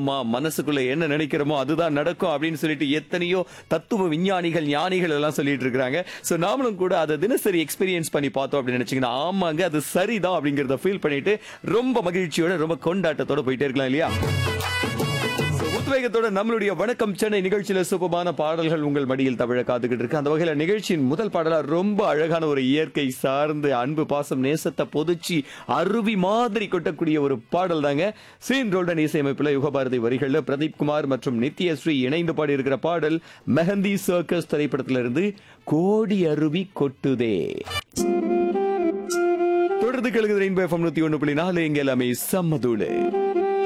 ஆமா மனசுக்குள்ள என்ன நினைக்கிறோமோ அதுதான் நடக்கும் அப்படின்னு சொல்லிட்டு எத்தனையோ தத்துவ விஞ்ஞானிகள் ஞானிகள் எல்லாம் சொல்லிட்டு இருக்காங்க சோ நாமளும் கூட அதை தினசரி எக்ஸ்பீரியன்ஸ் பண்ணி பார்த்தோம் அப்படின்னு நினைச்சீங்கன்னா ஆமாங்க அது சரிதான் அப்படிங்கறத ஃபீல் பண்ணிட்டு ரொம்ப மகிழ்ச்சியோட ரொம்ப கொண்டாட்டத்தோட போயிட்டே இருக்கலாம் இல்லையா So, உத்வேகத்தோட நம்மளுடைய வணக்கம் சென்னை நிகழ்ச்சியில சுபமான பாடல்கள் உங்கள் மடியில் தமிழ காத்துக்கிட்டு இருக்கு அந்த வகையில நிகழ்ச்சியின் முதல் பாடலா ரொம்ப அழகான ஒரு இயற்கை சார்ந்து அன்பு பாசம் நேசத்தை பொதிச்சு அருவி மாதிரி கொட்டக்கூடிய ஒரு பாடல் தாங்க சீன் ரோல்டன் இசையமைப்புல யுகபாரதி வரிகள்ல பிரதீப் குமார் மற்றும் நித்யஸ்ரீ இணைந்து பாடி இருக்கிற பாடல் மெஹந்தி சர்க்கஸ் திரைப்படத்திலிருந்து கோடி அருவி கொட்டுதே தொடர்ந்து கழுகுது ரெயின்போ எஃப்எம் நூத்தி ஒண்ணு புள்ளி நாலு இங்க எல்லாமே சம்மதூளு